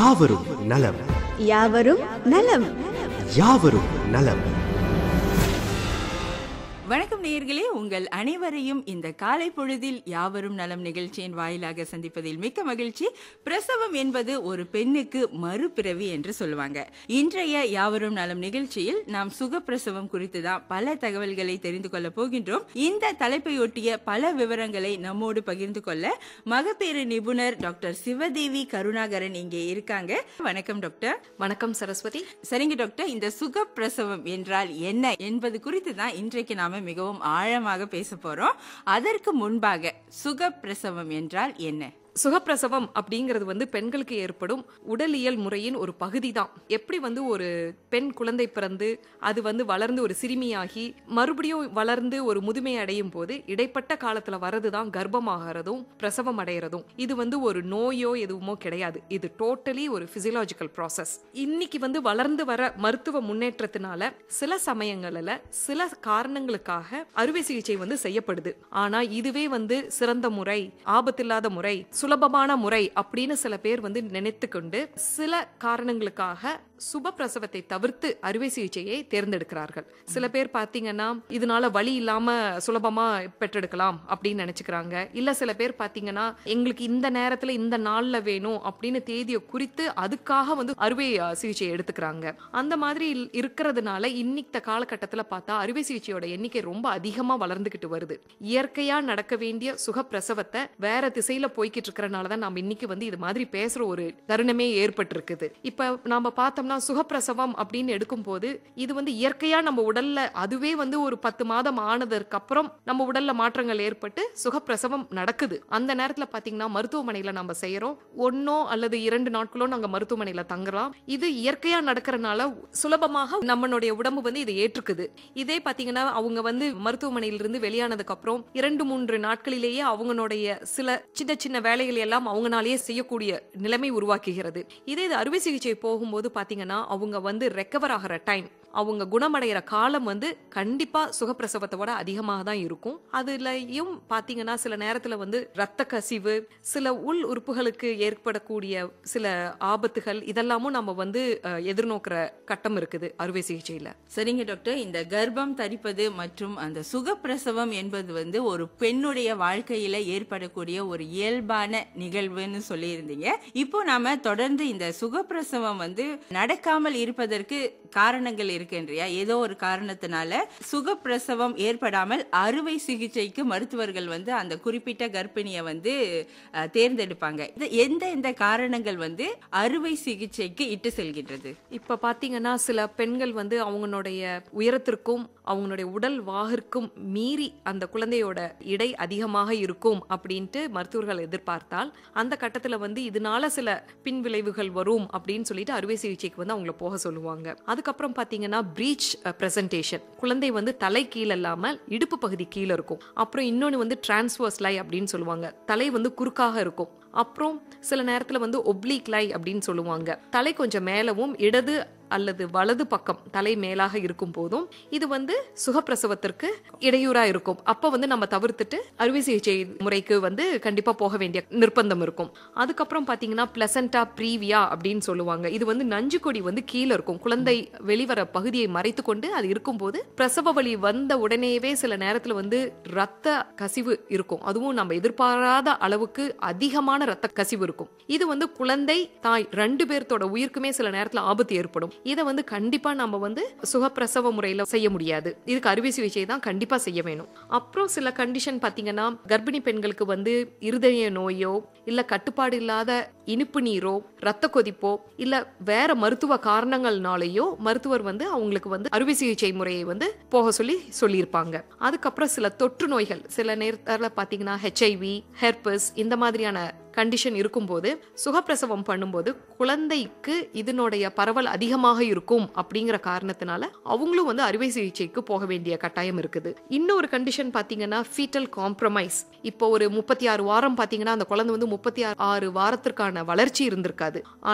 யாவரும் நலம் யாவரும் நலம் யாவரும் நலம் வணக்கம் நேயர்களே உங்கள் அனைவரையும் இந்த காலை பொழுதில் யாவரும் நலம் நிகழ்ச்சியின் வாயிலாக சந்திப்பதில் மிக்க மகிழ்ச்சி பிரசவம் என்பது ஒரு பெண்ணுக்கு மறுபிறவி என்று சொல்லுவாங்க இன்றைய யாவரும் நலம் நிகழ்ச்சியில் நாம் சுகப்பிரசவம் குறித்து தான் பல தகவல்களை தெரிந்து கொள்ள போகின்றோம் இந்த தலைப்பையொட்டிய பல விவரங்களை நம்மோடு பகிர்ந்து கொள்ள மகப்பேறு நிபுணர் டாக்டர் சிவதேவி கருணாகரன் இங்கே இருக்காங்க வணக்கம் டாக்டர் வணக்கம் சரஸ்வதி சரிங்க டாக்டர் இந்த சுகப்பிரசவம் என்றால் என்ன என்பது குறித்து தான் இன்றைக்கு நாம மிகவும் ஆழமாக பேச போறோம் அதற்கு முன்பாக சுகப்பிரசவம் என்றால் என்ன சுகப்பிரசவம் அப்படிங்கிறது வந்து பெண்களுக்கு ஏற்படும் உடலியல் முறையின் ஒரு பகுதி தான் எப்படி வந்து ஒரு பெண் குழந்தை பிறந்து அது வந்து வளர்ந்து ஒரு சிறுமியாகி மறுபடியும் வளர்ந்து ஒரு முதுமை அடையும் போது இடைப்பட்ட காலத்துல வரதுதான் கர்ப்பமாகறதும் பிரசவம் அடைகிறதும் இது வந்து ஒரு நோயோ எதுவுமோ கிடையாது இது டோட்டலி ஒரு பிசியலாஜிக்கல் ப்ராசஸ் இன்னைக்கு வந்து வளர்ந்து வர மருத்துவ முன்னேற்றத்தினால சில சமயங்கள்ல சில காரணங்களுக்காக அறுவை சிகிச்சை வந்து செய்யப்படுது ஆனா இதுவே வந்து சிறந்த முறை ஆபத்தில்லாத முறை சுலபமான முறை அப்படின்னு சில பேர் வந்து நினைத்து கொண்டு சில காரணங்களுக்காக சுப பிரசவத்தை தவிர்த்து அறுவை சிகிச்சையை தேர்ந்தெடுக்கிறார்கள் சில பேர் பாத்தீங்கன்னா இதனால வலி இல்லாம சுலபமா பெற்றெடுக்கலாம் அப்படின்னு நினைச்சுக்கிறாங்க இல்ல சில பேர் பாத்தீங்கன்னா எங்களுக்கு இந்த நேரத்துல இந்த நாள்ல வேணும் அப்படின்னு தேதியை குறித்து அதுக்காக வந்து அறுவை அஹ், சிகிச்சை எடுத்துக்கிறாங்க அந்த மாதிரி இல்- இருக்கிறதுனால இன்னித்த காலகட்டத்துல பார்த்தா அறுவை சிகிச்சையோட எண்ணிக்கை ரொம்ப அதிகமா வளர்ந்துகிட்டு வருது இயற்கையா நடக்க வேண்டிய சுகப்பிரசவத்தை வேற திசையில போய்கிட்டு இருக்கறனால தான் நம்ம இன்னைக்கு வந்து இது மாதிரி பேசுற ஒரு தருணமே ஏற்பட்டு இருக்குது இப்ப நாம பார்த்தோம்னா சுகப்பிரசவம் அப்படின்னு எடுக்கும்போது இது வந்து இயற்கையா நம்ம உடல்ல அதுவே வந்து ஒரு பத்து மாதம் ஆனதற்கு அப்புறம் நம்ம உடல்ல மாற்றங்கள் ஏற்பட்டு சுகப்பிரசவம் நடக்குது அந்த நேரத்துல பாத்தீங்கன்னா மருத்துவமனையில நம்ம செய்யறோம் ஒன்னோ அல்லது இரண்டு நாட்களோ நாங்க மருத்துவமனையில தங்கலாம் இது இயற்கையா நடக்கிறனால சுலபமாக நம்மளுடைய உடம்பு வந்து இதை ஏற்றுக்குது இதே பாத்தீங்கன்னா அவங்க வந்து மருத்துவமனையிலிருந்து வெளியானதுக்கு அப்புறம் இரண்டு மூன்று நாட்களிலேயே அவங்களுடைய சில சின்ன சின்ன வேலைகள் எல்லாம் அவங்கனாலேயே செய்யக்கூடிய நிலைமை உருவாக்குகிறது இதே இது அறுவை சிகிச்சை போகும்போது பாத்தீங்கன்னா அவங்க வந்து ரெக்கவர் ஆகிற டைம் அவங்க குணமடைகிற காலம் வந்து கண்டிப்பா சுகப்பிரசவத்தை விட அதிகமாக தான் இருக்கும் அதுலயும் பாத்தீங்கன்னா சில நேரத்துல வந்து ரத்த கசிவு சில உள் உறுப்புகளுக்கு ஏற்படக்கூடிய சில ஆபத்துகள் இதெல்லாமும் நம்ம வந்து அஹ், எதிர்நோக்கிற கட்டம் இருக்குது அறுவை சிகிச்சையில சரிங்க டாக்டர் இந்த கர்ப்பம் தரிப்பது மற்றும் அந்த சுகப்பிரசவம் என்பது வந்து ஒரு பெண்ணுடைய வாழ்க்கையில ஏற்படக்கூடிய ஒரு இயல்பான நிகழ்வுன்னு சொல்லியிருந்தீங்க இப்போ நாம தொடர்ந்து இந்த சுகப்பிரசவம் வந்து நடக்காமல் இருப்பதற்கு காரணங்கள் இருக்கின்றியா ஏதோ ஒரு காரணத்தினால சுகப்பிரசவம் ஏற்படாமல் அறுவை சிகிச்சைக்கு மருத்துவர்கள் வந்து அந்த குறிப்பிட்ட கர்ப்பிணியை வந்து அஹ், தேர்ந்தெடுப்பாங்க இது எந்த எந்த காரணங்கள் வந்து அறுவை சிகிச்சைக்கு இட்டு செல்கின்றது இப்ப பாத்தீங்கன்னா சில பெண்கள் வந்து அவங்களுடைய உயரத்திற்கும் அவங்களுடைய உடல் வாகிற்கும் மீறி அந்த குழந்தையோட இடை அதிகமாக இருக்கும் அப்படின்ட்டு மருத்துவர்கள் எதிர்பார்த்தால் அந்த கட்டத்துல வந்து இதனால சில பின் விளைவுகள் வரும் அப்படின்னு சொல்லிட்டு அறுவை சிகிச்சைக்கு வந்து அவங்கள போக சொல்லுவாங்க அதுக்கப்புறம் பாத்தீங்கன்னா பிரீச் பிரசன்டேஷன் குழந்தை வந்து தலை கீழே இல்லாமல் இடுப்பு பகுதி கீழே இருக்கும் அப்புறம் இன்னொன்னு வந்து டிரான்ஸ்வர்ஸ் லை அப்படின்னு சொல்லுவாங்க தலை வந்து குறுக்காக இருக்கும் அப்புறம் சில நேரத்துல வந்து ஒப்ளீக் லை அப்படின்னு சொல்லுவாங்க தலை கொஞ்சம் மேலவும் இடது அல்லது வலது பக்கம் தலை மேலாக இருக்கும் போதும் இது வந்து சுகப்பிரசவத்திற்கு இடையூறா இருக்கும் அப்ப வந்து நம்ம தவிர்த்துட்டு அறுவை சிகிச்சை முறைக்கு வந்து கண்டிப்பா போக வேண்டிய நிர்பந்தம் இருக்கும் அதுக்கப்புறம் பாத்தீங்கன்னா பிளசண்டா ப்ரீவியா அப்படின்னு சொல்லுவாங்க இது வந்து நஞ்சு கொடி வந்து கீழே இருக்கும் குழந்தை வெளிவர பகுதியை மறைத்து கொண்டு அது இருக்கும்போது பிரசவ வலி வந்த உடனேவே சில நேரத்துல வந்து ரத்த கசிவு இருக்கும் அதுவும் நம்ம எதிர்பாராத அளவுக்கு அதிகமான ரத்த கசிவு இருக்கும் இது வந்து குழந்தை தாய் ரெண்டு பேர்த்தோட உயிருக்குமே சில நேரத்துல ஆபத்து ஏற்படும் இதை வந்து கண்டிப்பா நம்ம வந்து சுகப்பிரசவ முறையில செய்ய முடியாது இதுக்கு அறுவை சிகிச்சை தான் கண்டிப்பா செய்ய வேணும் அப்புறம் சில கண்டிஷன் பாத்தீங்கன்னா கர்ப்பிணி பெண்களுக்கு வந்து இருதய நோயோ இல்ல கட்டுப்பாடு இல்லாத இனிப்பு நீரோ ரத்த கொதிப்போ இல்ல வேற மருத்துவ காரணங்கள்னாலேயோ மருத்துவர் வந்து அவங்களுக்கு வந்து அறுவை சிகிச்சை முறையை வந்து போக சொல்லி சொல்லியிருப்பாங்க அதுக்கப்புறம் சில தொற்று நோய்கள் சில நேரத்தில் பார்த்தீங்கன்னா ஹெச்ஐவி ஹெர்பஸ் இந்த மாதிரியான கண்டிஷன் இருக்கும்போது சுகப்பிரசவம் பண்ணும்போது குழந்தைக்கு இதனுடைய பரவல் அதிகமாக இருக்கும் அப்படிங்கிற காரணத்தினால அவங்களும் வந்து அறுவை சிகிச்சைக்கு போக வேண்டிய கட்டாயம் இருக்குது இன்னொரு கண்டிஷன் பாத்தீங்கன்னா ஃபீட்டல் காம்ப்ரமைஸ் இப்போ ஒரு முப்பத்தி ஆறு வாரம் பாத்தீங்கன்னா அந்த குழந்தை வந்து முப்பத்தி ஆறு வாரத்திற்கான வளர்ச்சி இருந்திருக்காது ஆனா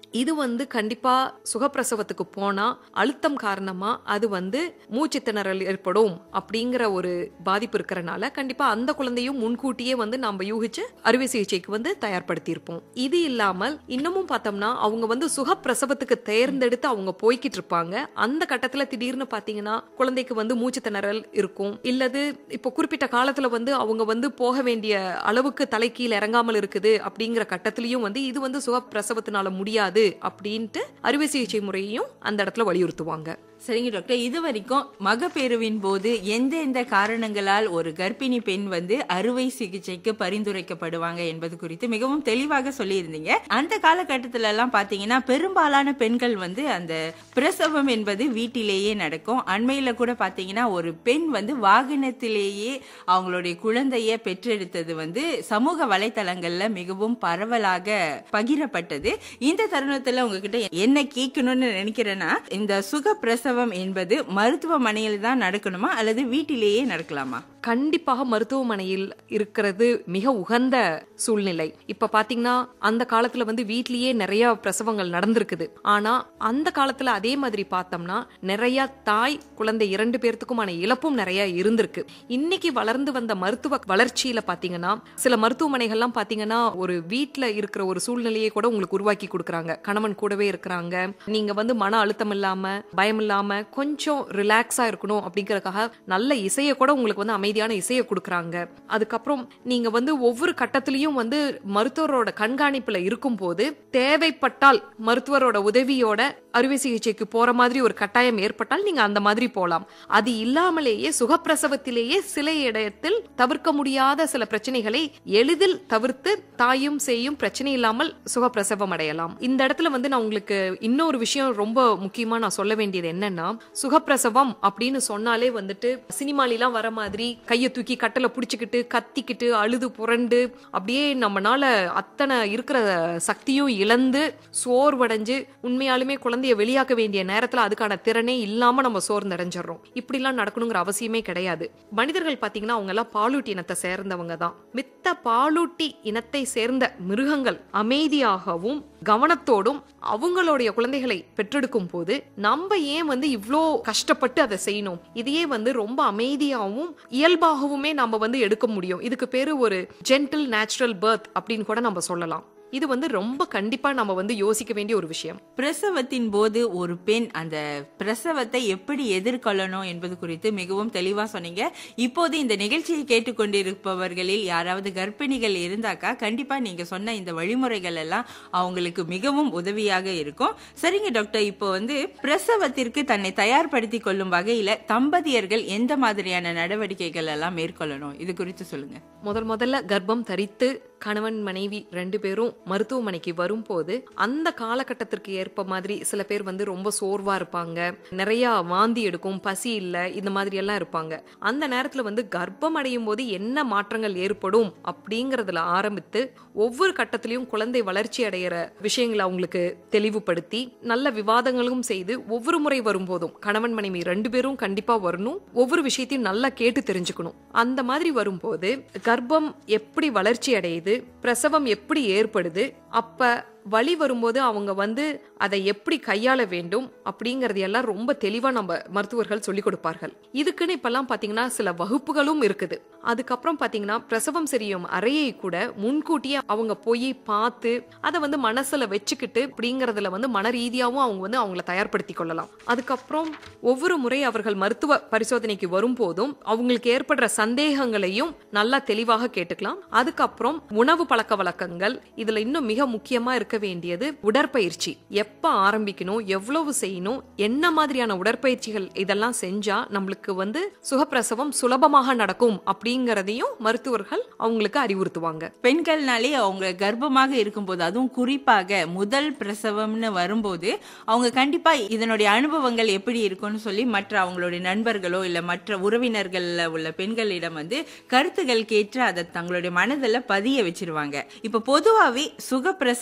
இது வந்து கண்டிப்பா சுகப்பிரசவத்துக்கு போனா அழுத்தம் காரணமா அது வந்து மூச்சு திணறல் ஏற்படும் அப்படிங்கிற ஒரு பாதிப்பு இருக்கிறனால கண்டிப்பா அந்த குழந்தையும் முன்கூட்டியே வந்து நம்ம யூகிச்சு அறுவை சிகிச்சைக்கு வந்து தயார்படுத்தியிருப்போம் இது இல்லாமல் இன்னமும் பார்த்தோம்னா அவங்க வந்து சுகப்பிரசவத்துக்கு தேர்ந்தெடுத்து அவங்க போய்கிட்டு இருப்பாங்க அந்த கட்டத்துல திடீர்னு பாத்தீங்கன்னா குழந்தைக்கு வந்து மூச்சு திணறல் இருக்கும் இல்லது இப்போ குறிப்பிட்ட காலத்துல வந்து அவங்க வந்து போக வேண்டிய அளவுக்கு தலைக்கீழ இறங்காமல் இருக்குது அப்படிங்கிற கட்டத்திலயும் வந்து இது வந்து சுகப்பிரசவத்தினால முடியாது அப்படின்ட்டு அறுவை சிகிச்சை முறையையும் அந்த இடத்துல வலியுறுத்துவாங்க சரிங்க டாக்டர் இது வரைக்கும் மகப்பேறுவின் போது எந்த எந்த காரணங்களால் ஒரு கர்ப்பிணி பெண் வந்து அறுவை சிகிச்சைக்கு பரிந்துரைக்கப்படுவாங்க என்பது குறித்து மிகவும் தெளிவாக சொல்லியிருந்தீங்க அந்த காலகட்டத்தில எல்லாம் பாத்தீங்கன்னா பெரும்பாலான பெண்கள் வந்து அந்த பிரசவம் என்பது வீட்டிலேயே நடக்கும் அண்மையில கூட பாத்தீங்கன்னா ஒரு பெண் வந்து வாகனத்திலேயே அவங்களுடைய குழந்தைய பெற்றெடுத்தது வந்து சமூக வலைத்தளங்கள்ல மிகவும் பரவலாக பகிரப்பட்டது இந்த தருணத்துல உங்ககிட்ட என்ன கேட்கணும்னு நினைக்கிறேன்னா இந்த சுக பிரசவம் என்பது மருத்துவமனையில் தான் நடக்கணுமா அல்லது வீட்டிலேயே நடக்கலாமா கண்டிப்பாக மருத்துவமனையில் இருக்கிறது மிக உகந்த சூழ்நிலை இப்ப பாத்தீங்கன்னா அந்த காலத்துல வந்து வீட்லயே நிறைய பிரசவங்கள் நடந்திருக்குது ஆனா அந்த காலத்துல அதே மாதிரி பார்த்தோம்னா நிறைய தாய் குழந்தை இரண்டு பேர்த்துக்குமான இழப்பும் நிறைய இருந்திருக்கு இன்னைக்கு வளர்ந்து வந்த மருத்துவ வளர்ச்சியில பாத்தீங்கன்னா சில மருத்துவமனைகள்லாம் பாத்தீங்கன்னா ஒரு வீட்ல இருக்கிற ஒரு சூழ்நிலையை கூட உங்களுக்கு உருவாக்கி கொடுக்கறாங்க கணவன் கூடவே இருக்கிறாங்க நீங்க வந்து மன அழுத்தம் இல்லாம பயம் இல்லாம கொஞ்சம் ரிலாக்ஸா இருக்கணும் அப்படிங்கறதுக்காக நல்ல இசையை கூட உங்களுக்கு வந்து அமைதியான இசையை கொடுக்கறாங்க அதுக்கப்புறம் நீங்க வந்து ஒவ்வொரு கட்டத்திலையும் வந்து மருத்துவரோட கண்காணிப்புல இருக்கும் போது தேவைப்பட்டால் மருத்துவரோட உதவியோட அறுவை சிகிச்சைக்கு போற மாதிரி ஒரு கட்டாயம் ஏற்பட்டால் நீங்க அந்த மாதிரி போலாம் அது இல்லாமலேயே சுகப்பிரசவத்திலேயே சில இடத்தில் தவிர்க்க முடியாத சில பிரச்சனைகளை எளிதில் தவிர்த்து தாயும் சேயும் பிரச்சனை இல்லாமல் சுகப்பிரசவம் அடையலாம் இந்த இடத்துல வந்து நான் உங்களுக்கு இன்னொரு விஷயம் ரொம்ப முக்கியமா நான் சொல்ல வேண்டியது என்னன்னா சுகப்பிரசவம் அப்படின்னு சொன்னாலே வந்துட்டு சினிமாலிலாம் வர மாதிரி கையை தூக்கி கட்டலை புடிச்சுக்கிட்டு கத்திக்கிட்டு அழுது புரண்டு அப்படியே நம்மனால அத்தனை இருக்கிற சக்தியும் இழந்து சோர்வடைஞ்சு உண்மையாலுமே குழந்தைய வெளியாக்க வேண்டிய நேரத்துல அதுக்கான திறனே இல்லாம நம்ம சோர்ந்தடைஞ்சிடறோம் இப்படிலாம் நடக்கணுங்கிற அவசியமே கிடையாது மனிதர்கள் பாத்தீங்கன்னா அவங்க எல்லாம் பாலூட்டி இனத்தை சேர்ந்தவங்க தான் மித்த பாலூட்டி இனத்தை சேர்ந்த மிருகங்கள் அமைதியாகவும் கவனத்தோடும் அவங்களுடைய குழந்தைகளை பெற்றெடுக்கும் போது நம்ம ஏன் வந்து இவ்ளோ கஷ்டப்பட்டு அதை செய்யணும் இதையே வந்து ரொம்ப அமைதியாகவும் இயல்பாகவுமே நம்ம வந்து எடுக்க முடியும் இதுக்கு பேரு ஒரு ஜென்டில் நேச்சுரல் பர்த் அப்படின்னு கூட நம்ம சொல்லலாம் இது வந்து ரொம்ப கண்டிப்பா நம்ம வந்து யோசிக்க வேண்டிய ஒரு விஷயம் பிரசவத்தின் போது ஒரு பெண் அந்த பிரசவத்தை எப்படி எதிர்கொள்ளணும் என்பது குறித்து மிகவும் தெளிவா சொன்னீங்க இப்போது இந்த நிகழ்ச்சியை கேட்டுக்கொண்டிருப்பவர்களில் யாராவது கர்ப்பிணிகள் இருந்தாக்கா கண்டிப்பா நீங்க சொன்ன இந்த வழிமுறைகள் எல்லாம் அவங்களுக்கு மிகவும் உதவியாக இருக்கும் சரிங்க டாக்டர் இப்போ வந்து பிரசவத்திற்கு தன்னை தயார்படுத்திக் கொள்ளும் வகையில தம்பதியர்கள் எந்த மாதிரியான நடவடிக்கைகள் எல்லாம் மேற்கொள்ளணும் இது குறித்து சொல்லுங்க முதல் முதல்ல கர்ப்பம் தரித்து கணவன் மனைவி ரெண்டு பேரும் மருத்துவமனைக்கு வரும்போது அந்த காலகட்டத்திற்கு ஏற்ப மாதிரி சில பேர் வந்து ரொம்ப சோர்வா இருப்பாங்க நிறைய வாந்தி எடுக்கும் பசி இல்ல இந்த மாதிரி எல்லாம் இருப்பாங்க அந்த நேரத்துல வந்து கர்ப்பம் அடையும் போது என்ன மாற்றங்கள் ஏற்படும் அப்படிங்கறதுல ஆரம்பித்து ஒவ்வொரு கட்டத்திலையும் குழந்தை வளர்ச்சி அடையிற விஷயங்களை அவங்களுக்கு தெளிவுபடுத்தி நல்ல விவாதங்களும் செய்து ஒவ்வொரு முறை வரும்போதும் கணவன் மனைவி ரெண்டு பேரும் கண்டிப்பா வரணும் ஒவ்வொரு விஷயத்தையும் நல்லா கேட்டு தெரிஞ்சுக்கணும் அந்த மாதிரி வரும்போது கர்ப்பம் எப்படி வளர்ச்சி அடையுது பிரசவம் எப்படி ஏற்படுது அப்ப வழி வரும்போது அவங்க வந்து அதை எப்படி கையாள வேண்டும் அப்படிங்கறது எல்லாம் ரொம்ப தெளிவா நம்ம மருத்துவர்கள் சொல்லிக் கொடுப்பார்கள் இதுக்குன்னு இப்பெல்லாம் பாத்தீங்கன்னா சில வகுப்புகளும் இருக்குது அதுக்கப்புறம் பாத்தீங்கன்னா பிரசவம் செய்யும் அறையை கூட முன்கூட்டியே அவங்க போய் பார்த்து அதை வந்து மனசுல வச்சுக்கிட்டு அப்படிங்கறதுல வந்து மன ரீதியாவும் அவங்க வந்து அவங்கள தயார்படுத்தி கொள்ளலாம் அதுக்கப்புறம் ஒவ்வொரு முறை அவர்கள் மருத்துவ பரிசோதனைக்கு வரும்போதும் அவங்களுக்கு ஏற்படுற சந்தேகங்களையும் நல்லா தெளிவாக கேட்டுக்கலாம் அதுக்கப்புறம் உணவு பழக்க வழக்கங்கள் இதுல இன்னும் மிக முக்கியமா இருக்க வேண்டியது உடற்பயிற்சி எப்ப ஆரம்பிக்கணும் எவ்வளவு செய்யணும் என்ன மாதிரியான உடற்பயிற்சிகள் இதெல்லாம் செஞ்சா நம்மளுக்கு வந்து சுகப்பிரசவம் சுலபமாக நடக்கும் அப்படிங்கறதையும் மருத்துவர்கள் அவங்களுக்கு அறிவுறுத்துவாங்க பெண்கள்னாலே அவங்க கர்ப்பமாக இருக்கும்போது அதுவும் குறிப்பாக முதல் பிரசவம்னு வரும்போது அவங்க கண்டிப்பா இதனுடைய அனுபவங்கள் எப்படி இருக்கும்னு சொல்லி மற்ற அவங்களுடைய நண்பர்களோ இல்ல மற்ற உறவினர்கள்ல உள்ள பெண்களிடம் வந்து கருத்துகள் கேட்டு அதை தங்களுடைய மனதில் பதிய வச்சிருவாங்க இப்ப பொதுவாவே சுகப்பிரசவம் என்பது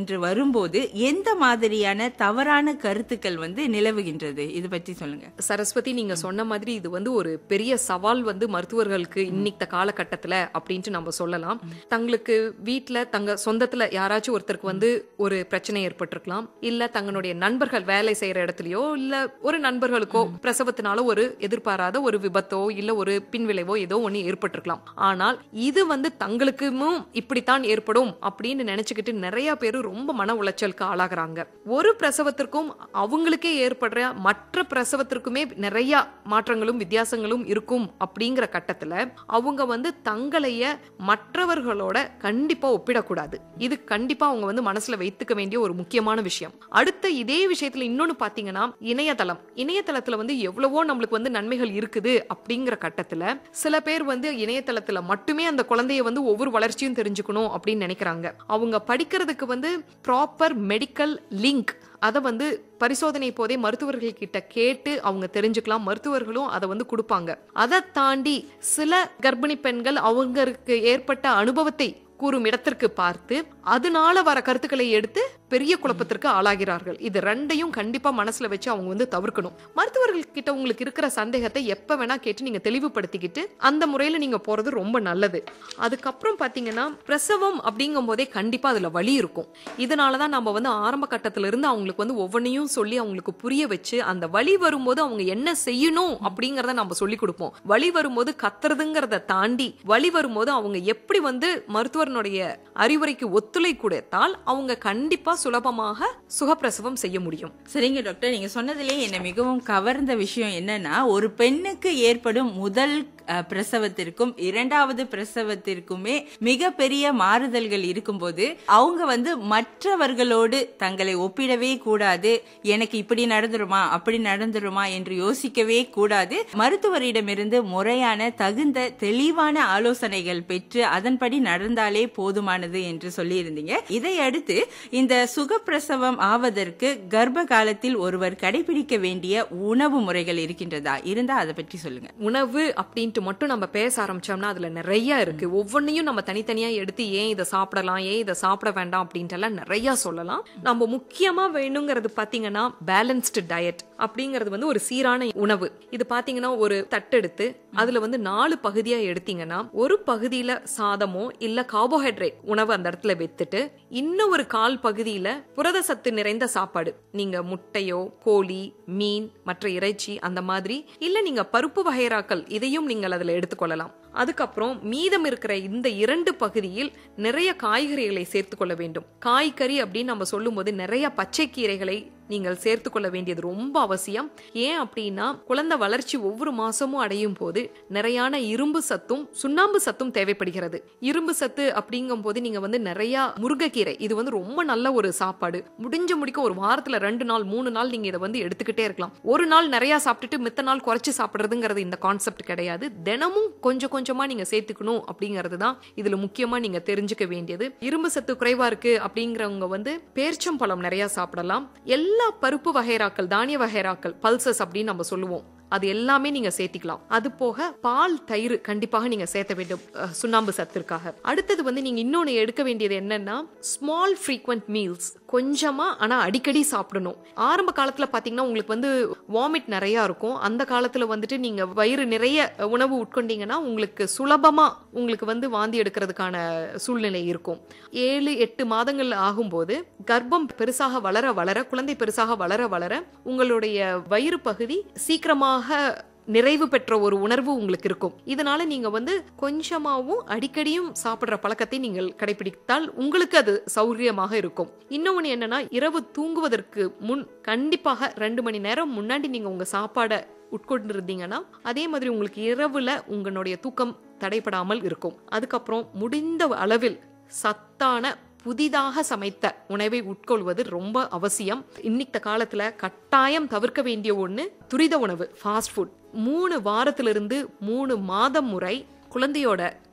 என்று வரும்போது எந்த மாதிரியான தவறான கருத்துக்கள் வந்து நிலவுகின்றது இது பற்றி சொல்லுங்க சரஸ்வதி நீங்க சொன்ன மாதிரி இது வந்து ஒரு பெரிய சவால் வந்து மருத்துவர்களுக்கு இன்னித்த காலகட்டத்துல அப்படின்ட்டு நம்ம சொல்லலாம் தங்களுக்கு வீட்ல தங்க சொந்தத்துல யாராச்சும் ஒருத்தருக்கு வந்து ஒரு பிரச்சனை ஏற்பட்டிருக்கலாம் இல்ல தங்களுடைய நண்பர்கள் வேலை செய்யற இடத்துலயோ இல்ல ஒரு நண்பர்களுக்கோ பிரசவத்தினால ஒரு எதிர்பாராத ஒரு விபத்தோ இல்ல ஒரு பின்விளைவோ ஏதோ ஒண்ணு ஏற்பட்டிருக்கலாம் ஆனால் இது வந்து தங்களுக்குமும் இப்படித்தான் ஏற்படும் அப்படின்னு நினைச்சுக்கிட்டு நிறைய பேர் ரொம்ப மன உளைச்சலுக்கு ஆளாகிறாங்க ஒரு பிரசவத்திற்கும் அவங்களுக்கே ஏற்படுற மற்ற பிரசவத்திற்குமே நிறைய மாற்றங்களும் வித்தியாசங்களும் இருக்கும் அப்படிங்கிற கட்டத்துல அவங்க வந்து தங்களைய மற்றவர்களோட கண்டிப்பா ஒப்பிடக்கூடாது இது கண்டிப்பா அவங்க வந்து மனசுல வைத்துக்க வேண்டிய ஒரு முக்கியமான விஷயம் அடுத்த இதே விஷயத்துல இன்னொன்னு பாத்தீங்கன்னா இணையதளம் இணையதளத்துல வந்து எவ்வளவோ நம்மளுக்கு வந்து நன்மைகள் இருக்குது அப்படிங்கிற கட்டத்துல சில பேர் வந்து இணையதளத்துல மட்டுமே அந்த குழந்தைய வந்து ஒவ்வொரு வளர்ச்சியும் தெரிஞ்சுக்கணும் அப்படின்னு நினைக்கிறாங்க அவங்க படிக்கிறதுக்கு வந்து ப்ராப்பர் மெடிக்கல் லிங்க் அதை வந்து பரிசோதனை போதே மருத்துவர்கள் கிட்ட கேட்டு அவங்க தெரிஞ்சுக்கலாம் மருத்துவர்களும் அதை வந்து கொடுப்பாங்க அதை தாண்டி சில கர்ப்பிணி பெண்கள் அவங்களுக்கு ஏற்பட்ட அனுபவத்தை கூறும் இடத்திற்கு பார்த்து அதனால வர கருத்துக்களை எடுத்து பெரிய குழப்பத்திற்கு ஆளாகிறார்கள் இது ரெண்டையும் கண்டிப்பா மனசுல வச்சு அவங்க வந்து தவிர்க்கணும் மருத்துவர்கள் கிட்ட உங்களுக்கு இருக்கிற சந்தேகத்தை எப்ப வேணா கேட்டு நீங்க தெளிவுபடுத்திக்கிட்டு அந்த முறையில நீங்க போறது ரொம்ப நல்லது அதுக்கப்புறம் பாத்தீங்கன்னா பிரசவம் அப்படிங்கும் போதே கண்டிப்பா அதுல வலி இருக்கும் இதனாலதான் நம்ம வந்து ஆரம்ப கட்டத்துல இருந்து அவங்களுக்கு வந்து ஒவ்வொன்றையும் சொல்லி அவங்களுக்கு புரிய வச்சு அந்த வலி வரும்போது அவங்க என்ன செய்யணும் அப்படிங்கறத நம்ம சொல்லி கொடுப்போம் வலி வரும்போது கத்துறதுங்கிறத தாண்டி வலி வரும்போது அவங்க எப்படி வந்து மருத்துவரனுடைய அறிவுரைக்கு ஒத்துழை கொடுத்தால் அவங்க கண்டிப்பா சுலபமாக சுகப்பிரசவம் செய்ய முடியும் சரிங்க டாக்டர் நீங்க சொன்னதிலே என்ன மிகவும் கவர்ந்த விஷயம் என்னன்னா ஒரு பெண்ணுக்கு ஏற்படும் முதல் அஹ், பிரசவத்திற்கும் இரண்டாவது பிரசவத்திற்குமே மிகப்பெரிய மாறுதல்கள் இருக்கும்போது அவங்க வந்து மற்றவர்களோடு தங்களை ஒப்பிடவே கூடாது எனக்கு இப்படி நடந்துருமா அப்படி நடந்துருமா என்று யோசிக்கவே கூடாது மருத்துவரிடமிருந்து முறையான தகுந்த தெளிவான ஆலோசனைகள் பெற்று அதன்படி நடந்தாலே போதுமானது என்று சொல்லியிருந்தீங்க இதை அடுத்து இந்த சுகப்பிரசவம் ஆவதற்கு கர்ப்ப காலத்தில் ஒருவர் கடைபிடிக்க வேண்டிய உணவு முறைகள் இருக்கின்றதா இருந்தா அதை பற்றி சொல்லுங்க உணவு அப்படின்ட்டு மட்டும் நம்ம பேச ஆரம்பிச்சோம்னா அதுல நிறைய இருக்கு ஒவ்வொன்றையும் நம்ம தனித்தனியா எடுத்து ஏன் இதை சாப்பிடலாம் ஏன் இதை சாப்பிட வேண்டாம் அப்படின்ட்டு எல்லாம் நிறைய சொல்லலாம் நம்ம முக்கியமா வேணுங்கிறது பாத்தீங்கன்னா பேலன்ஸ்டு டயட் அப்படிங்கிறது வந்து ஒரு சீரான உணவு இது பாத்தீங்கன்னா ஒரு தட்டெடுத்து அதுல வந்து நாலு பகுதியா எடுத்தீங்கன்னா ஒரு பகுதியில சாதமோ இல்ல கார்போஹைட்ரேட் உணவு அந்த இடத்துல வைத்துட்டு இன்னும் ஒரு கால் பகுதியில புரத சத்து நிறைந்த சாப்பாடு நீங்க முட்டையோ கோழி மீன் மற்ற இறைச்சி அந்த மாதிரி இல்ல நீங்க பருப்பு வகைராக்கள் இதையும் நீங்கள் அதுல எடுத்துக்கொள்ளலாம் அதுக்கப்புறம் மீதம் இருக்கிற இந்த இரண்டு பகுதியில் நிறைய காய்கறிகளை சேர்த்துக்கொள்ள வேண்டும் காய்கறி அப்படின்னு நம்ம சொல்லும்போது நிறைய பச்சை கீரைகளை நீங்கள் சேர்த்துக்கொள்ள வேண்டியது ரொம்ப அவசியம் ஏன் அப்படின்னா குழந்தை வளர்ச்சி ஒவ்வொரு மாசமும் அடையும் போது நிறையான இரும்பு சத்தும் சுண்ணாம்பு சத்தும் தேவைப்படுகிறது இரும்பு சத்து அப்படிங்கும் போது நீங்க வந்து நிறைய முருங்கைக்கீரை இது வந்து ரொம்ப நல்ல ஒரு சாப்பாடு முடிஞ்ச முடிக்க ஒரு வாரத்துல ரெண்டு நாள் மூணு நாள் நீங்க இதை வந்து எடுத்துக்கிட்டே இருக்கலாம் ஒரு நாள் நிறைய சாப்பிட்டுட்டு மித்த நாள் குறைச்சு சாப்பிடுறதுங்கிறது இந்த கான்செப்ட் கிடையாது தினமும் கொஞ்சம் கொஞ்சமா நீங்க சேர்த்துக்கணும் அப்படிங்கிறது தான் இதுல முக்கியமா நீங்க தெரிஞ்சுக்க வேண்டியது இரும்பு சத்து குறைவா இருக்கு அப்படிங்கிறவங்க வந்து பேர்ச்சம்பழம் நிறைய சாப்பிடலாம் எல்லா பருப்பு வகைராக்கள் தானிய வகைராக்கள் பல்சஸ் அப்படின்னு நம்ம சொல்லுவோம் அது எல்லாமே நீங்க சேர்த்திக்கலாம் அது போக பால் தயிர் கண்டிப்பாக நீங்க சேர்த்த வேண்டும் அஹ், சுண்ணாம்பு சத்திற்காக அடுத்தது வந்து நீங்க இன்னொன்னு எடுக்க வேண்டியது என்னன்னா ஸ்மால் ஃப்ரீக்வெண்ட் மீல்ஸ் கொஞ்சமா ஆனா அடிக்கடி சாப்பிடணும் ஆரம்ப காலத்துல பாத்தீங்கன்னா உங்களுக்கு வந்து வாமிட் நிறைய இருக்கும் அந்த காலத்துல வந்துட்டு நீங்க வயிறு நிறைய உணவு உட்கொண்டீங்கன்னா உங்களுக்கு சுலபமா உங்களுக்கு வந்து வாந்தி எடுக்கிறதுக்கான சூழ்நிலை இருக்கும் ஏழு எட்டு மாதங்கள் ஆகும்போது கர்ப்பம் பெருசாக வளர வளர குழந்தை பெருசாக வளர வளர உங்களுடைய வயிறு பகுதி சீக்கிரமாக நிறைவு பெற்ற ஒரு உணர்வு உங்களுக்கு இருக்கும் இதனால நீங்க வந்து கொஞ்சமாவும் அடிக்கடியும் சாப்பிடுற பழக்கத்தை நீங்கள் கடைபிடித்தால் உங்களுக்கு அது சௌரியமாக இருக்கும் இன்னொன்னு என்னன்னா இரவு தூங்குவதற்கு முன் கண்டிப்பாக ரெண்டு மணி நேரம் முன்னாடி நீங்க உங்க சாப்பாடை உட்கொண்டு இருந்தீங்கன்னா அதே மாதிரி உங்களுக்கு இரவுல உங்களுடைய தூக்கம் தடைபடாமல் இருக்கும் அதுக்கப்புறம் முடிந்த அளவில் சத்தான புதிதாக சமைத்த உணவை உட்கொள்வது ரொம்ப அவசியம் இன்னித்த காலத்துல கட்டாயம் தவிர்க்க வேண்டிய ஒண்ணு துரித உணவு ஃபாஸ்ட் ஃபுட் மூணு வாரத்திலிருந்து மூணு மாதம் முறை குழந்தையோட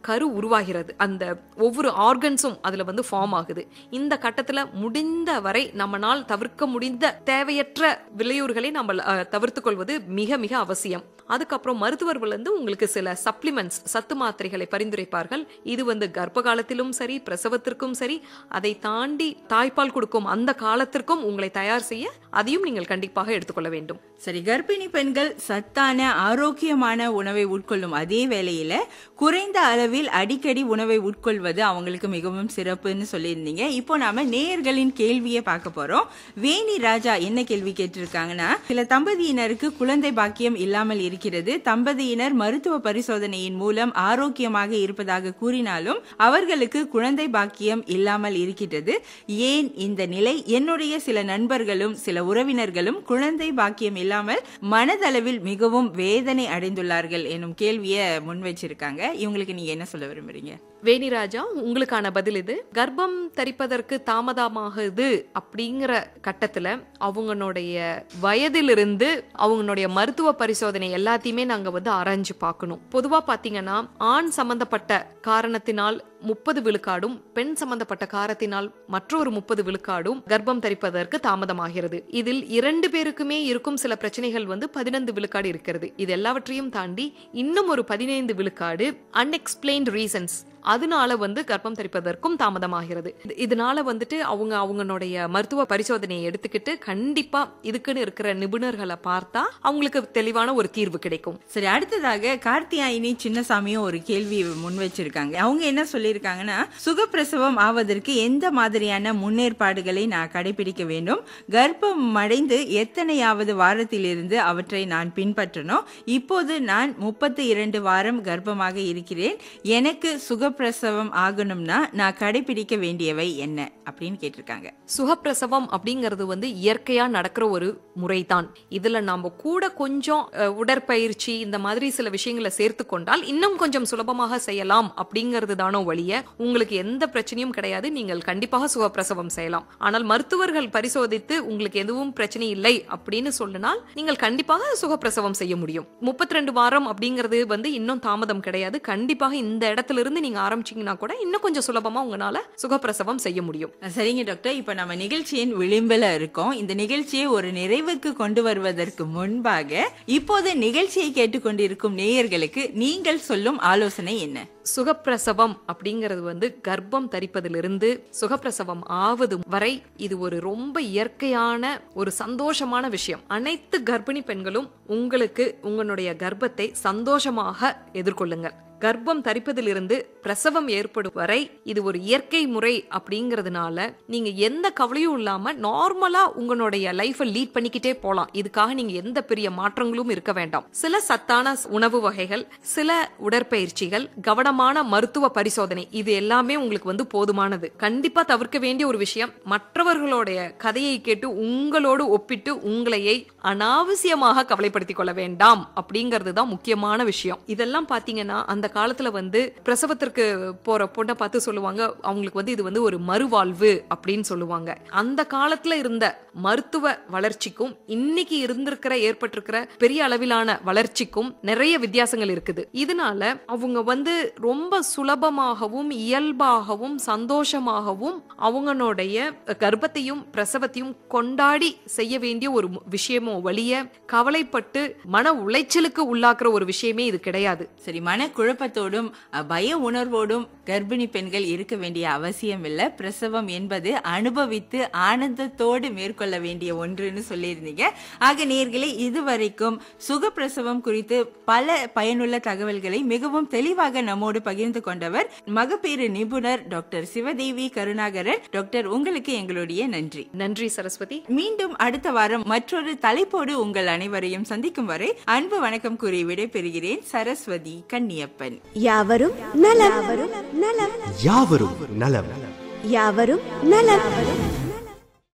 கரு உருவாகிறது அந்த ஒவ்வொரு ஆர்கன்ஸும் அதுல வந்து ஃபார்ம் ஆகுது இந்த கட்டத்துல முடிந்த வரை நம்மனால் தவிர்க்க முடிந்த தேவையற்ற விளையூர்களை நம்ம அஹ், தவிர்த்துக் கொள்வது மிக மிக அவசியம் அதுக்கப்புறம் மருத்துவர்கள் வந்து உங்களுக்கு சில சப்ளிமெண்ட்ஸ் சத்து மாத்திரைகளை பரிந்துரைப்பார்கள் இது வந்து கர்ப்ப காலத்திலும் சரி பிரசவத்திற்கும் சரி அதை தாண்டி தாய்ப்பால் கொடுக்கும் அந்த காலத்திற்கும் உங்களை தயார் செய்ய அதையும் நீங்கள் கண்டிப்பாக எடுத்துக்கொள்ள வேண்டும் சரி கர்ப்பிணி பெண்கள் சத்தான ஆரோக்கியமான உணவை உட்கொள்ளும் அதே வேளையில குறைந்த அளவில் அடிக்கடி உணவை உட்கொள்வது அவங்களுக்கு மிகவும் சிறப்புன்னு சொல்லியிருந்தீங்க இப்போ நாம நேயர்களின் கேள்வியை பார்க்க போறோம் வேணி ராஜா என்ன கேள்வி கேட்டிருக்காங்கன்னா சில தம்பதியினருக்கு குழந்தை பாக்கியம் இல்லாமல் இருக்கிறது தம்பதியினர் மருத்துவ பரிசோதனையின் மூலம் ஆரோக்கியமாக இருப்பதாக கூறினாலும் அவர்களுக்கு குழந்தை பாக்கியம் இல்லாமல் இருக்கிறது ஏன் இந்த நிலை என்னுடைய சில நண்பர்களும் சில உறவினர்களும் குழந்தை பாக்கியம் இல்லாமல் மனதளவில் மிகவும் வேதனை அடைந்துள்ளார்கள் எனும் கேள்வியை முன் வச்சிருக்காங்க இவங்களுக்கு நீங்க என்ன சொல்ல விரும்புறீங்க வேணிராஜா உங்களுக்கான பதில் இது கர்ப்பம் தரிப்பதற்கு தாமதமாகுது அப்படிங்கிற கட்டத்துல அவங்களுடைய வயதிலிருந்து அவங்களுடைய மருத்துவ பரிசோதனை எல்லாத்தையுமே நாங்க வந்து ஆராய்ஞ்சு பார்க்கணும் பொதுவா பாத்தீங்கன்னா ஆண் சம்பந்தப்பட்ட காரணத்தினால் முப்பது விழுக்காடும் பெண் சம்பந்தப்பட்ட காரணத்தினால் மற்றொரு முப்பது விழுக்காடும் கர்ப்பம் தரிப்பதற்கு தாமதமாகிறது இதில் இரண்டு பேருக்குமே இருக்கும் சில பிரச்சனைகள் வந்து பதினைந்து விழுக்காடு இருக்கிறது இது எல்லாவற்றையும் தாண்டி இன்னும் ஒரு பதினைந்து விழுக்காடு அன்எக்ஸ்பிளைன்ட் ரீசன்ஸ் அதனால வந்து கர்ப்பம் தரிப்பதற்கும் தாமதமாகிறது இது- இதனால வந்துட்டு அவங்க அவங்களுடைய மருத்துவ பரிசோதனையை எடுத்துக்கிட்டு கண்டிப்பா இதுக்குன்னு இருக்கிற நிபுணர்களை பார்த்தா அவங்களுக்கு தெளிவான ஒரு தீர்வு கிடைக்கும் சரி அடுத்ததாக கார்த்தியாயினி சின்னசாமியும் ஒரு கேள்வி முன் வச்சிருக்காங்க அவங்க என்ன சொல்லியிருக்காங்கன்னா சுகப்பிரசவம் ஆவதற்கு எந்த மாதிரியான முன்னேற்பாடுகளை நான் கடைபிடிக்க வேண்டும் கர்ப்பம் அடைந்து எத்தனையாவது வாரத்திலிருந்து அவற்றை நான் பின்பற்றணும் இப்போது நான் முப்பத்தி இரண்டு வாரம் கர்ப்பமாக இருக்கிறேன் எனக்கு சுகப்பிரசவம் ஆகணும்னா நான் கடைபிடிக்க வேண்டியவை என்ன அப்படின்னு கேட்டிருக்காங்க சுகப்பிரசவம் அப்படிங்கிறது வந்து இயற்கையா நடக்கிற ஒரு முறைதான் இதுல நாம கூட கொஞ்சம் அஹ், உடற்பயிற்சி இந்த மாதிரி சில விஷயங்களை சேர்த்து கொண்டால் இன்னும் கொஞ்சம் சுலபமாக செய்யலாம் அப்படிங்கிறது தானோ வழிய உங்களுக்கு எந்த பிரச்சனையும் கிடையாது நீங்கள் கண்டிப்பாக சுகப்பிரசவம் செய்யலாம் ஆனால் மருத்துவர்கள் பரிசோதித்து உங்களுக்கு எதுவும் பிரச்சனை இல்லை அப்படின்னு சொல்லினால் நீங்கள் கண்டிப்பாக சுகப்பிரசவம் செய்ய முடியும் முப்பத்தி ரெண்டு வாரம் அப்படிங்கிறது வந்து இன்னும் தாமதம் கிடையாது கண்டிப்பாக இந்த இடத்துல இருந்து நீங்க ஆரம்பிச்சீங்கன்னா கூட இன்னும் கொஞ்சம் சுலபமா உங்களால சுகப்பிரசவம் செய்ய முடியும் சரிங்க டாக்டர் இப்ப நம்ம நிகழ்ச்சியின் விளிம்புல இருக்கோம் இந்த நிகழ்ச்சியை ஒரு நிறைவுக்கு கொண்டு வருவதற்கு முன்பாக இப்போது நிகழ்ச்சியை கேட்டுக்கொண்டிருக்கும் நேயர்களுக்கு நீங்கள் சொல்லும் ஆலோசனை என்ன சுகப்பிரசவம் அப்படிங்கிறது வந்து கர்ப்பம் தரிப்பதிலிருந்து சுகப்பிரசவம் ஆவது வரை இது ஒரு ரொம்ப இயற்கையான ஒரு சந்தோஷமான விஷயம் அனைத்து கர்ப்பிணி பெண்களும் உங்களுக்கு உங்களுடைய கர்ப்பத்தை சந்தோஷமாக எதிர்கொள்ளுங்கள் கர்ப்பம் தரிப்பதிலிருந்து பிரசவம் ஏற்படும் வரை இது ஒரு இயற்கை முறை அப்படிங்கறதுனால நீங்க எந்த கவலையும் இல்லாம நார்மலா உங்களுடைய லைஃபை லீட் பண்ணிக்கிட்டே போலாம் இதுக்காக நீங்க எந்த பெரிய மாற்றங்களும் இருக்க வேண்டாம் சில சத்தான உணவு வகைகள் சில உடற்பயிற்சிகள் கவனமான மருத்துவ பரிசோதனை இது எல்லாமே உங்களுக்கு வந்து போதுமானது கண்டிப்பா தவிர்க்க வேண்டிய ஒரு விஷயம் மற்றவர்களுடைய கதையை கேட்டு உங்களோடு ஒப்பிட்டு உங்களையை அனாவசியமாக கவலைப்படுத்திக் கொள்ள வேண்டாம் அப்படிங்கிறது தான் முக்கியமான விஷயம் இதெல்லாம் பாத்தீங்கன்னா அந்த காலத்துல வந்து பிரசவத்திற்கு போற பொண்ணை பார்த்து சொல்லுவாங்க அவங்களுக்கு வந்து இது வந்து ஒரு மறுவாழ்வு அப்படின்னு சொல்லுவாங்க அந்த காலத்துல இருந்த மருத்துவ வளர்ச்சிக்கும் இன்னைக்கு இருந்திருக்கிற ஏற்பட்டிருக்கிற பெரிய அளவிலான வளர்ச்சிக்கும் நிறைய வித்தியாசங்கள் இருக்குது இதனால அவங்க வந்து ரொம்ப சுலபமாகவும் இயல்பாகவும் சந்தோஷமாகவும் அவங்களுடைய கர்ப்பத்தையும் பிரசவத்தையும் கொண்டாடி செய்ய வேண்டிய ஒரு மு- விஷயமோ வழிய கவலைப்பட்டு மன உளைச்சலுக்கு உள்ளாக்குற ஒரு விஷயமே இது கிடையாது சரி மன குழப்பத்தோடும் அஹ், பய உணர்வோடும் கர்ப்பிணி பெண்கள் இருக்க வேண்டிய அவசியம் இல்ல பிரசவம் என்பது அனுபவித்து ஆனந்தத்தோடு மேற்கொள்ள வேண்டிய ஒன்றுன்னு சொல்லியிருந்தீங்க ஆக நேர்களே இதுவரைக்கும் சுகப்பிரசவம் குறித்து பல பயனுள்ள தகவல்களை மிகவும் தெளிவாக நம்மோடு பகிர்ந்து கொண்டவர் மகப்பேறு நிபுணர் டாக்டர் சிவதேவி கருணாகரன் டாக்டர் உங்களுக்கு எங்களுடைய நன்றி நன்றி சரஸ்வதி மீண்டும் அடுத்த வாரம் மற்றொரு தலைப்போடு உங்கள் அனைவரையும் சந்திக்கும் வரை அன்பு வணக்கம் கூறி விடைபெறுகிறேன் சரஸ்வதி கன்னியப்பன் யாவரும் நலம் யாவரும் நலம் யாவரும் நலம் யாவரும் நலம்